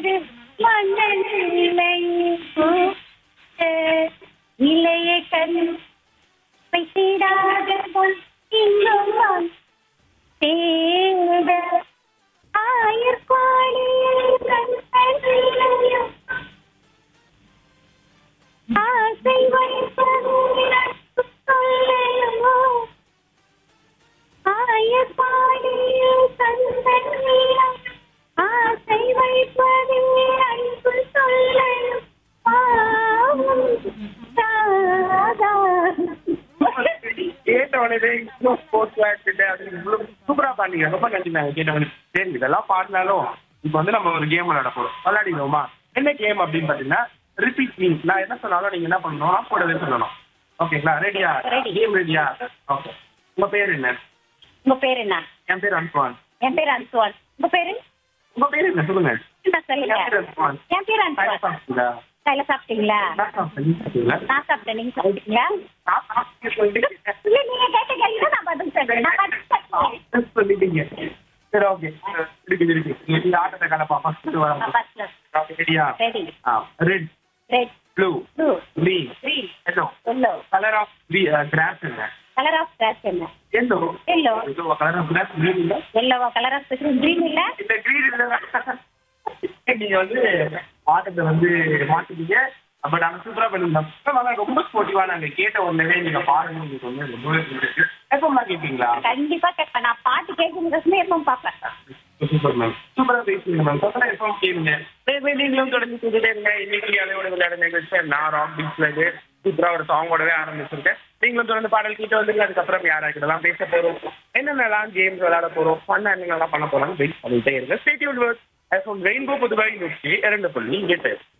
பாடுது மன்னன் இலை பூத்த இளைய கண் வைத்திடாத பொன் இன்னும் நான் தேட ஆயர்பாடியில் கண்கள் ஆசை வைப்பது எனக்கு சொல்லையோ ஆயர்பாடியில் கண்கள் ஆசை வைப்பது அன்பு சொல்லையோ பாவம் ராதா கேட்ட உடனே இன்னும் ஸ்போர்ட்ஸ் ஆக்டிவிட்டி அது இவ்வளவு சூப்பரா பண்ணீங்க ரொம்ப நன்றி நாங்க கேட்ட உடனே சரி இதெல்லாம் பாடினாலும் இப்போ வந்து நம்ம ஒரு கேம் விளையாட போறோம் விளையாடிடுவோமா என்ன கேம் அப்படின்னு பாத்தீங்கன்னா ரிப்பீட் மீன் நான் என்ன சொன்னாலும் நீங்க என்ன பண்ணணும் கூடவே சொல்லணும் ஓகேங்களா ரெடியா Ready. கேம் ரெடியா ஓகே உங்க பேர் என்ன உங்க பேர் என்ன என் பேர் அன்சுவான் என் பேர் அன்சுவான் உங்க பேரு உங்க பேர் என்ன சொல்லுங்க நான் சொல்லுங்க என் பேர் அன்சுவான் என் பேர் அன்சுவான் சாப்பிட்டீங்களா கையில சாப்பிட்டீங்களா என்ன சாப்பிட்டீங்க சாப்பிட்டீங்களா நான் சாப்பிட்டேன் நீங்க சாப்பிட்டீங்களா நான் சாப்பிட்டேன் சொல்லிட்டு இல்ல நீங்க கேட்ட கேள்வி நான் பதில் சொல்றேன் நான் பதில் சொல்றேன் சொல்லிட்டீங்க சரி ஓகே இருக்கு இருக்கு இந்த ஆட்டத்தை கலப்பா ஃபர்ஸ்ட் வர ஃபர்ஸ்ட் ஓகே ரெடியா ரெடி ஆ red red blue blue green green yellow yellow colour of grass என்ன கலர் ஆஃப் கிராஸ் என்ன yellow yellow yellow colour of grass green இல்ல எல்லோவா கலர் ஆஃப் கிரீன் இல்ல இந்த green இல்ல நீங்க வந்து ஆட்டத்தை வந்து மாத்திட்டீங்க பட் நாங்க சூப்பரா பண்ணிருந்தோம் ஆனா ரொம்ப ஸ்போர்ட்டிவா நாங்க கேட்ட உடனே நீங்க பாருங்க உங்களுக்கு வந்து ரொம்பவே பிடிச்சிருக்கு எப்பமா கேட்பீங்களா கண்டிப்பா கேட்பேன் நான் பாட்டு கேட்கும் எப்போ பார்ப்பேன் சூப்பர் மேம் சூப்பரா பேசுறீங்க மேம் சூப்பரா எப்பவும் கேளுங்க சரி நீங்களும் தொடர்ந்து கேட்டுட்டே இருங்க இன்னைக்கு அலையோட விளையாட நிகழ்ச்சி நான் ராக் பீச்ல இருந்து சூப்பரா ஒரு சாங்கோடவே ஆரம்பிச்சிருக்கேன் நீங்களும் தொடர்ந்து பாடல் கேட்டு வந்துருங்க அதுக்கப்புறம் யாராக்கிட்டலாம் பேச போறோம் என்னென்னலாம் கேம்ஸ் விளையாட போறோம் ஃபன் என்னென்னலாம் பண்ண போறோம் வெயிட் பண்ணிட்டே இருங்க stay tuned with FM Rainbow Puduvai நூற்றி இரண்டு புள்ளி எட்டு